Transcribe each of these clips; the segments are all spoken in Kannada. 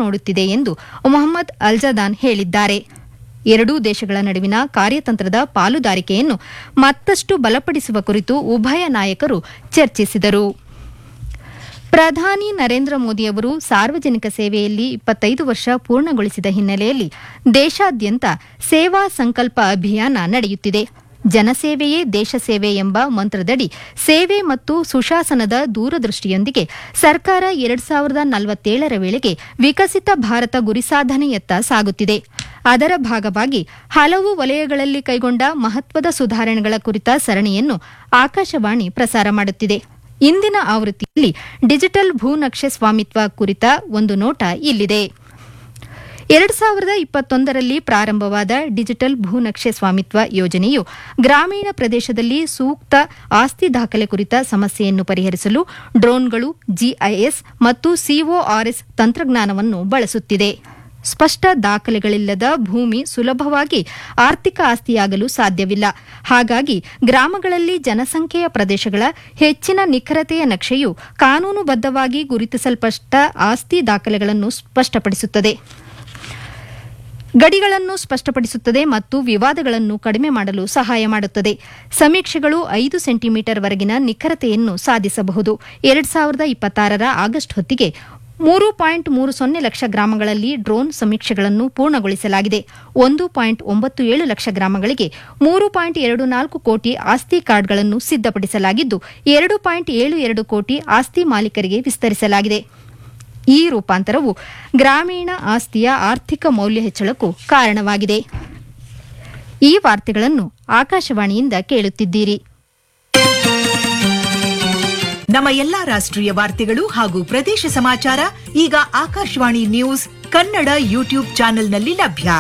ನೋಡುತ್ತಿದೆ ಎಂದು ಮೊಹಮ್ಮದ್ ಅಲ್ಜದಾನ್ ಹೇಳಿದ್ದಾರೆ ಎರಡೂ ದೇಶಗಳ ನಡುವಿನ ಕಾರ್ಯತಂತ್ರದ ಪಾಲುದಾರಿಕೆಯನ್ನು ಮತ್ತಷ್ಟು ಬಲಪಡಿಸುವ ಕುರಿತು ಉಭಯ ನಾಯಕರು ಚರ್ಚಿಸಿದರು ಪ್ರಧಾನಿ ನರೇಂದ್ರ ಮೋದಿಯವರು ಸಾರ್ವಜನಿಕ ಸೇವೆಯಲ್ಲಿ ಇಪ್ಪತ್ತೈದು ವರ್ಷ ಪೂರ್ಣಗೊಳಿಸಿದ ಹಿನ್ನೆಲೆಯಲ್ಲಿ ದೇಶಾದ್ಯಂತ ಸೇವಾ ಸಂಕಲ್ಪ ಅಭಿಯಾನ ನಡೆಯುತ್ತಿದೆ ಜನಸೇವೆಯೇ ದೇಶ ಸೇವೆ ಎಂಬ ಮಂತ್ರದಡಿ ಸೇವೆ ಮತ್ತು ಸುಶಾಸನದ ದೂರದೃಷ್ಟಿಯೊಂದಿಗೆ ಸರ್ಕಾರ ಎರಡ್ ಸಾವಿರದ ನಲವತ್ತೇಳರ ವೇಳೆಗೆ ವಿಕಸಿತ ಭಾರತ ಗುರಿ ಸಾಧನೆಯತ್ತ ಸಾಗುತ್ತಿದೆ ಅದರ ಭಾಗವಾಗಿ ಹಲವು ವಲಯಗಳಲ್ಲಿ ಕೈಗೊಂಡ ಮಹತ್ವದ ಸುಧಾರಣೆಗಳ ಕುರಿತ ಸರಣಿಯನ್ನು ಆಕಾಶವಾಣಿ ಪ್ರಸಾರ ಮಾಡುತ್ತಿದೆ ಇಂದಿನ ಆವೃತ್ತಿಯಲ್ಲಿ ಡಿಜಿಟಲ್ ಭೂನಕ್ಷೆ ಸ್ವಾಮಿತ್ವ ಕುರಿತ ಒಂದು ನೋಟ ಇಲ್ಲಿದೆ ಎರಡ್ ಸಾವಿರದ ಇಪ್ಪತ್ತೊಂದರಲ್ಲಿ ಪ್ರಾರಂಭವಾದ ಡಿಜಿಟಲ್ ಭೂನಕ್ಷೆ ಸ್ವಾಮಿತ್ವ ಯೋಜನೆಯು ಗ್ರಾಮೀಣ ಪ್ರದೇಶದಲ್ಲಿ ಸೂಕ್ತ ಆಸ್ತಿ ದಾಖಲೆ ಕುರಿತ ಸಮಸ್ಯೆಯನ್ನು ಪರಿಹರಿಸಲು ಡ್ರೋನ್ಗಳು ಜಿಐಎಸ್ ಮತ್ತು ಸಿಒಆರ್ಎಸ್ ತಂತ್ರಜ್ಞಾನವನ್ನು ಬಳಸುತ್ತಿದೆ ಸ್ಪಷ್ಟ ದಾಖಲೆಗಳಿಲ್ಲದ ಭೂಮಿ ಸುಲಭವಾಗಿ ಆರ್ಥಿಕ ಆಸ್ತಿಯಾಗಲು ಸಾಧ್ಯವಿಲ್ಲ ಹಾಗಾಗಿ ಗ್ರಾಮಗಳಲ್ಲಿ ಜನಸಂಖ್ಯೆಯ ಪ್ರದೇಶಗಳ ಹೆಚ್ಚಿನ ನಿಖರತೆಯ ನಕ್ಷೆಯು ಕಾನೂನುಬದ್ಧವಾಗಿ ಗುರುತಿಸಲ್ಪಟ್ಟ ಆಸ್ತಿ ದಾಖಲೆಗಳನ್ನು ಸ್ಪಷ್ಟಪಡಿಸುತ್ತದೆ ಗಡಿಗಳನ್ನು ಸ್ಪಷ್ಟಪಡಿಸುತ್ತದೆ ಮತ್ತು ವಿವಾದಗಳನ್ನು ಕಡಿಮೆ ಮಾಡಲು ಸಹಾಯ ಮಾಡುತ್ತದೆ ಸಮೀಕ್ಷೆಗಳು ಐದು ಸೆಂಟಿಮೀಟರ್ ವರೆಗಿನ ನಿಖರತೆಯನ್ನು ಸಾಧಿಸಬಹುದು ಎರಡ್ ಸಾವಿರದ ಇಪ್ಪತ್ತಾರರ ಆಗಸ್ಟ್ ಹೊತ್ತಿಗೆ ಮೂರು ಪಾಯಿಂಟ್ ಮೂರು ಸೊನ್ನೆ ಲಕ್ಷ ಗ್ರಾಮಗಳಲ್ಲಿ ಡ್ರೋನ್ ಸಮೀಕ್ಷೆಗಳನ್ನು ಪೂರ್ಣಗೊಳಿಸಲಾಗಿದೆ ಒಂದು ಪಾಯಿಂಟ್ ಒಂಬತ್ತು ಏಳು ಲಕ್ಷ ಗ್ರಾಮಗಳಿಗೆ ಮೂರು ಪಾಯಿಂಟ್ ಎರಡು ನಾಲ್ಕು ಕೋಟಿ ಆಸ್ತಿ ಕಾರ್ಡ್ಗಳನ್ನು ಸಿದ್ಧಪಡಿಸಲಾಗಿದ್ದು ಎರಡು ಪಾಯಿಂಟ್ ಏಳು ಎರಡು ಕೋಟಿ ಆಸ್ತಿ ಮಾಲೀಕರಿಗೆ ವಿಸ್ತರಿಸಲಾಗಿದೆ ಈ ರೂಪಾಂತರವು ಗ್ರಾಮೀಣ ಆಸ್ತಿಯ ಆರ್ಥಿಕ ಮೌಲ್ಯ ಹೆಚ್ಚಳಕ್ಕೂ ಕಾರಣವಾಗಿದೆ ಈ ವಾರ್ತೆಗಳನ್ನು ಆಕಾಶವಾಣಿಯಿಂದ ಕೇಳುತ್ತಿದ್ದೀರಿ ನಮ್ಮ ಎಲ್ಲಾ ರಾಷ್ಟ್ರೀಯ ವಾರ್ತೆಗಳು ಹಾಗೂ ಪ್ರದೇಶ ಸಮಾಚಾರ ಈಗ ಆಕಾಶವಾಣಿ ನ್ಯೂಸ್ ಕನ್ನಡ ಯೂಟ್ಯೂಬ್ ಚಾನೆಲ್ನಲ್ಲಿ ಲಭ್ಯ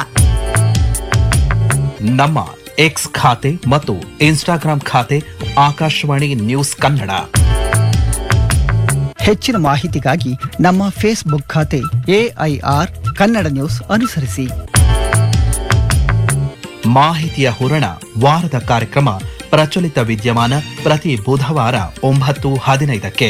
ನಮ್ಮ ಎಕ್ಸ್ ಖಾತೆ ಮತ್ತು ಇನ್ಸ್ಟಾಗ್ರಾಂ ಖಾತೆ ಆಕಾಶವಾಣಿ ನ್ಯೂಸ್ ಕನ್ನಡ ಹೆಚ್ಚಿನ ಮಾಹಿತಿಗಾಗಿ ನಮ್ಮ ಫೇಸ್ಬುಕ್ ಖಾತೆ ಎಐಆರ್ ಕನ್ನಡ ನ್ಯೂಸ್ ಅನುಸರಿಸಿ ಮಾಹಿತಿಯ ಹೂರಣ ವಾರದ ಕಾರ್ಯಕ್ರಮ ಪ್ರಚಲಿತ ವಿದ್ಯಮಾನ ಪ್ರತಿ ಬುಧವಾರ ಒಂಬತ್ತು ಹದಿನೈದಕ್ಕೆ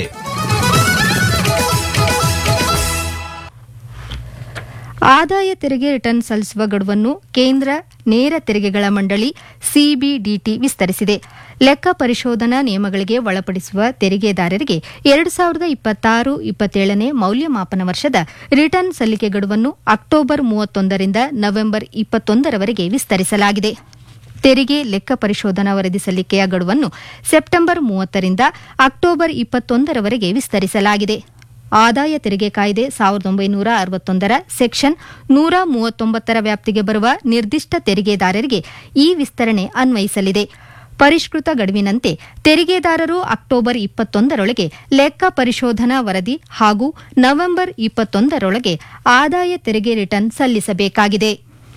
ಆದಾಯ ತೆರಿಗೆ ರಿಟರ್ನ್ ಸಲ್ಲಿಸುವ ಗಡುವನ್ನು ಕೇಂದ್ರ ನೇರ ತೆರಿಗೆಗಳ ಮಂಡಳಿ ಸಿಬಿಡಿಟಿ ವಿಸ್ತರಿಸಿದೆ ಲೆಕ್ಕ ಪರಿಶೋಧನಾ ನಿಯಮಗಳಿಗೆ ಒಳಪಡಿಸುವ ತೆರಿಗೆದಾರರಿಗೆ ಎರಡು ಸಾವಿರದ ಇಪ್ಪತ್ತಾರು ಇಪ್ಪತ್ತೇಳನೇ ಮೌಲ್ಯಮಾಪನ ವರ್ಷದ ರಿಟರ್ನ್ ಸಲ್ಲಿಕೆ ಗಡುವನ್ನು ಅಕ್ಟೋಬರ್ ಮೂವತ್ತೊಂದರಿಂದ ನವೆಂಬರ್ ಇಪ್ಪತ್ತೊಂದರವರೆಗೆ ವಿಸ್ತರಿಸಲಾಗಿದೆ ತೆರಿಗೆ ಲೆಕ್ಕ ಪರಿಶೋಧನಾ ವರದಿ ಸಲ್ಲಿಕೆಯ ಗಡುವನ್ನು ಸೆಪ್ಟೆಂಬರ್ ಮೂವತ್ತರಿಂದ ಅಕ್ಟೋಬರ್ ಇಪ್ಪತ್ತೊಂದರವರೆಗೆ ವಿಸ್ತರಿಸಲಾಗಿದೆ ಆದಾಯ ತೆರಿಗೆ ಕಾಯ್ದೆ ಸಾವಿರದ ಒಂಬೈನೂರ ಅರವತ್ತೊಂದರ ಸೆಕ್ಷನ್ ನೂರ ಮೂವತ್ತೊಂಬತ್ತರ ವ್ಯಾಪ್ತಿಗೆ ಬರುವ ನಿರ್ದಿಷ್ಟ ತೆರಿಗೆದಾರರಿಗೆ ಈ ವಿಸ್ತರಣೆ ಅನ್ವಯಿಸಲಿದೆ ಪರಿಷ್ಕೃತ ಗಡುವಿನಂತೆ ತೆರಿಗೆದಾರರು ಅಕ್ಟೋಬರ್ ಇಪ್ಪತ್ತೊಂದರೊಳಗೆ ಲೆಕ್ಕ ಪರಿಶೋಧನಾ ವರದಿ ಹಾಗೂ ನವೆಂಬರ್ ಇಪ್ಪತ್ತೊಂದರೊಳಗೆ ಆದಾಯ ತೆರಿಗೆ ರಿಟರ್ನ್ ಸಲ್ಲಿಸಬೇಕಾಗಿದೆ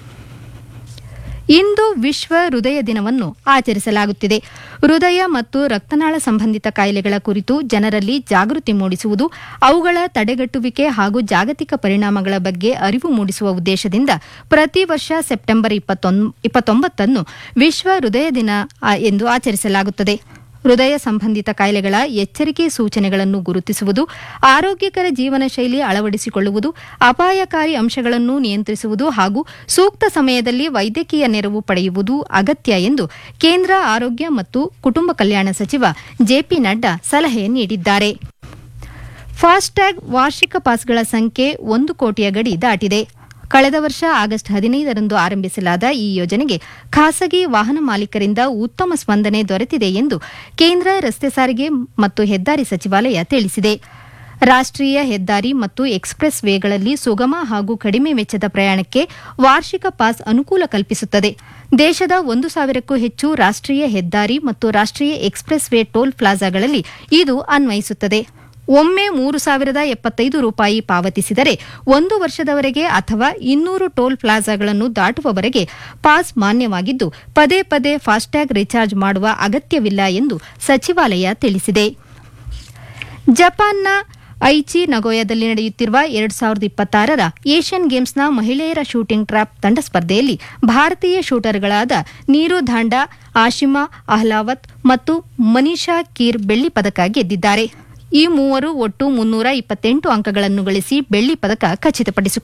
ಇಂದು ವಿಶ್ವ ಹೃದಯ ದಿನವನ್ನು ಆಚರಿಸಲಾಗುತ್ತಿದೆ ಹೃದಯ ಮತ್ತು ರಕ್ತನಾಳ ಸಂಬಂಧಿತ ಕಾಯಿಲೆಗಳ ಕುರಿತು ಜನರಲ್ಲಿ ಜಾಗೃತಿ ಮೂಡಿಸುವುದು ಅವುಗಳ ತಡೆಗಟ್ಟುವಿಕೆ ಹಾಗೂ ಜಾಗತಿಕ ಪರಿಣಾಮಗಳ ಬಗ್ಗೆ ಅರಿವು ಮೂಡಿಸುವ ಉದ್ದೇಶದಿಂದ ಪ್ರತಿ ವರ್ಷ ಸೆಪ್ಟೆಂಬರ್ ಇಪ್ಪತ್ತೊಂಬತ್ತನ್ನು ವಿಶ್ವ ಹೃದಯ ದಿನ ಆ- ಎಂದು ಆಚರಿಸಲಾಗುತ್ತದೆ ಹೃದಯ ಸಂಬಂಧಿತ ಕಾಯಿಲೆಗಳ ಎಚ್ಚರಿಕೆ ಸೂಚನೆಗಳನ್ನು ಗುರುತಿಸುವುದು ಆರೋಗ್ಯಕರ ಜೀವನ ಶೈಲಿ ಅಳವಡಿಸಿಕೊಳ್ಳುವುದು ಅಪಾಯಕಾರಿ ಅಂಶಗಳನ್ನು ನಿಯಂತ್ರಿಸುವುದು ಹಾಗೂ ಸೂಕ್ತ ಸಮಯದಲ್ಲಿ ವೈದ್ಯಕೀಯ ನೆರವು ಪಡೆಯುವುದು ಅಗತ್ಯ ಎಂದು ಕೇಂದ್ರ ಆರೋಗ್ಯ ಮತ್ತು ಕುಟುಂಬ ಕಲ್ಯಾಣ ಸಚಿವ ಜೆಪಿ ನಡ್ಡಾ ಸಲಹೆ ನೀಡಿದ್ದಾರೆ ಫಾಸ್ಟ್ಯಾಗ್ ವಾರ್ಷಿಕ ಪಾಸ್ಗಳ ಸಂಖ್ಯೆ ಒಂದು ಕೋಟಿಯ ಗಡಿ ದಾಟಿದೆ ಕಳೆದ ವರ್ಷ ಆಗಸ್ಟ್ ಹದಿನೈದರಂದು ಆರಂಭಿಸಲಾದ ಈ ಯೋಜನೆಗೆ ಖಾಸಗಿ ವಾಹನ ಮಾಲೀಕರಿಂದ ಉತ್ತಮ ಸ್ಪಂದನೆ ದೊರೆತಿದೆ ಎಂದು ಕೇಂದ್ರ ರಸ್ತೆ ಸಾರಿಗೆ ಮತ್ತು ಹೆದ್ದಾರಿ ಸಚಿವಾಲಯ ತಿಳಿಸಿದೆ ರಾಷ್ಟ್ರೀಯ ಹೆದ್ದಾರಿ ಮತ್ತು ಎಕ್ಸ್ಪ್ರೆಸ್ ವೇಗಳಲ್ಲಿ ಸುಗಮ ಹಾಗೂ ಕಡಿಮೆ ವೆಚ್ಚದ ಪ್ರಯಾಣಕ್ಕೆ ವಾರ್ಷಿಕ ಪಾಸ್ ಅನುಕೂಲ ಕಲ್ಪಿಸುತ್ತದೆ ದೇಶದ ಒಂದು ಸಾವಿರಕ್ಕೂ ಹೆಚ್ಚು ರಾಷ್ಟ್ರೀಯ ಹೆದ್ದಾರಿ ಮತ್ತು ರಾಷ್ಟ್ರೀಯ ಎಕ್ಸ್ಪ್ರೆಸ್ ವೇ ಟೋಲ್ ಪ್ಲಾಜಾಗಳಲ್ಲಿ ಇದು ಅನ್ವಯಿಸುತ್ತದೆ ಒಮ್ಮೆ ಮೂರು ಸಾವಿರದ ಎಪ್ಪತ್ತೈದು ರೂಪಾಯಿ ಪಾವತಿಸಿದರೆ ಒಂದು ವರ್ಷದವರೆಗೆ ಅಥವಾ ಇನ್ನೂರು ಟೋಲ್ ಪ್ಲಾಜಾಗಳನ್ನು ದಾಟುವವರೆಗೆ ಪಾಸ್ ಮಾನ್ಯವಾಗಿದ್ದು ಪದೇ ಪದೇ ಫಾಸ್ಟ್ಯಾಗ್ ರಿಚಾರ್ಜ್ ಮಾಡುವ ಅಗತ್ಯವಿಲ್ಲ ಎಂದು ಸಚಿವಾಲಯ ತಿಳಿಸಿದೆ ಜಪಾನ್ನ ಐಚಿ ನಗೋಯಾದಲ್ಲಿ ನಡೆಯುತ್ತಿರುವ ಎರಡ್ ಸಾವಿರದ ಇಪ್ಪತ್ತಾರರ ಏಷ್ಯನ್ ಗೇಮ್ಸ್ನ ಮಹಿಳೆಯರ ಶೂಟಿಂಗ್ ಟ್ರ್ಯಾಪ್ ತಂಡ ಸ್ಪರ್ಧೆಯಲ್ಲಿ ಭಾರತೀಯ ಶೂಟರ್ಗಳಾದ ನೀರು ಧಾಂಡಾ ಆಶಿಮಾ ಅಹ್ಲಾವತ್ ಮತ್ತು ಮನೀಷಾ ಕೀರ್ ಬೆಳ್ಳಿ ಪದಕ ಗೆದ್ದಿದ್ದಾರೆ ಈ ಮೂವರು ಒಟ್ಟು ಮುನ್ನೂರ ಇಪ್ಪತ್ತೆಂಟು ಅಂಕಗಳನ್ನು ಗಳಿಸಿ ಬೆಳ್ಳಿ ಪದಕ ಖಚಿತಪಡಿಸಿಕೊಂಡಿದ್ದಾರೆ